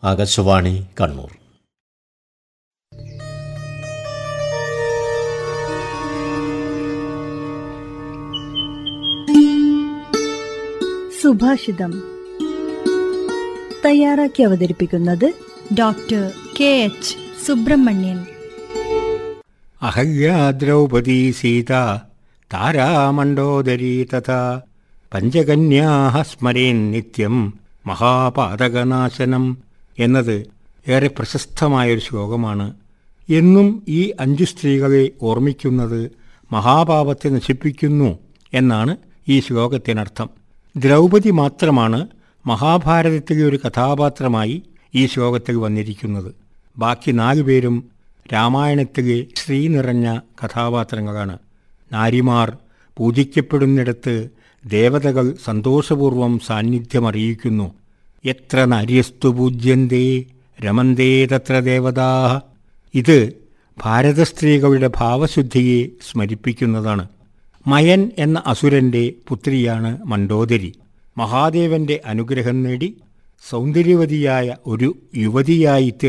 ആകാശവാണി കണ്ണൂർ സുഭാഷിതം തയ്യാറാക്കി അവതരിപ്പിക്കുന്നത് doctor K H Subramanian Ahalya Draupadi Sita താരാമണ്ഡോദരീ തഥാ പഞ്ചകന്യാഹ സ്മരേൻ നിത്യം മഹാപാതകനാശനം എന്നത് ഏറെ പ്രശസ്തമായൊരു ശ്ലോകമാണ് എന്നും ഈ അഞ്ചു സ്ത്രീകളെ ഓർമ്മിക്കുന്നത് മഹാപാപത്തെ നശിപ്പിക്കുന്നു എന്നാണ് ഈ ശ്ലോകത്തിനർത്ഥം ദ്രൗപദി മാത്രമാണ് മഹാഭാരതത്തിലെ ഒരു കഥാപാത്രമായി ഈ ശ്ലോകത്തിൽ വന്നിരിക്കുന്നത് ബാക്കി നാലുപേരും രാമായണത്തിലെ ശ്രീ നിറഞ്ഞ കഥാപാത്രങ്ങളാണ് നാരിമാർ പൂജിക്കപ്പെടുന്നിടത്ത് ദേവതകൾ സന്തോഷപൂർവം സാന്നിധ്യമറിയിക്കുന്നു എത്ര നാര്യസ്തു പൂജ്യന്തേ രമന്തേ തത്ര ദേവതാ ഇത് ഭാരതസ്ത്രീകളുടെ ഭാവശുദ്ധിയെ സ്മരിപ്പിക്കുന്നതാണ് മയൻ എന്ന അസുരന്റെ പുത്രിയാണ് മണ്ഡോദരി മഹാദേവന്റെ അനുഗ്രഹം നേടി സൗന്ദര്യവതിയായ ഒരു യുവതിയായി